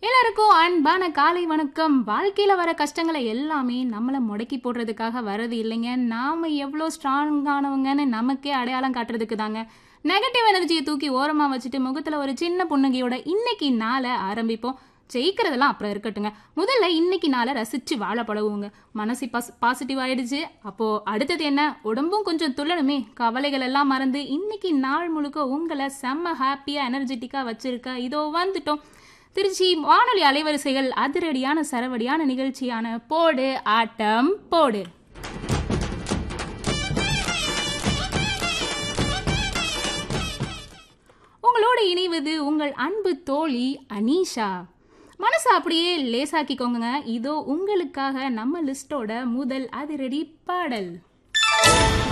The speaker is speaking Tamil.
எல்லாருக்கும் அன்பான காலை வணக்கம் வாழ்க்கையில வர கஷ்டங்களை எல்லாமே நம்மளை முடக்கி போடுறதுக்காக வரது இல்லைங்க நாம எவ்வளோ ஸ்ட்ராங்கானவங்கன்னு நமக்கே அடையாளம் காட்டுறதுக்கு தாங்க நெகட்டிவ் எனர்ஜியை தூக்கி ஓரமா வச்சுட்டு முகத்துல ஒரு சின்ன புன்னகையோட இன்னைக்கு நாளை ஆரம்பிப்போம் ஜெயிக்கிறதெல்லாம் அப்புறம் இருக்கட்டுங்க முதல்ல இன்னைக்கு நாளை ரசிச்சு வாழ பழகுவோங்க மனசு பாஸ் பாசிட்டிவ் ஆயிடுச்சு அப்போ அடுத்தது என்ன உடம்பும் கொஞ்சம் துள்ளணுமே கவலைகள் எல்லாம் மறந்து இன்னைக்கு நாள் முழுக்க உங்களை செம்ம ஹாப்பியா எனர்ஜெட்டிக்கா வச்சிருக்க இதோ வந்துட்டோம் திருச்சி வானொலி அலைவரிசைகள் அதிரடியான சரவடியான நிகழ்ச்சியான போடு ஆட்டம் போடு உங்களோடு இணைவது உங்கள் அன்பு தோழி அனீஷா மனசை அப்படியே லேசாக்கிக்கோங்க இதோ உங்களுக்காக நம்ம லிஸ்டோட முதல் அதிரடி பாடல்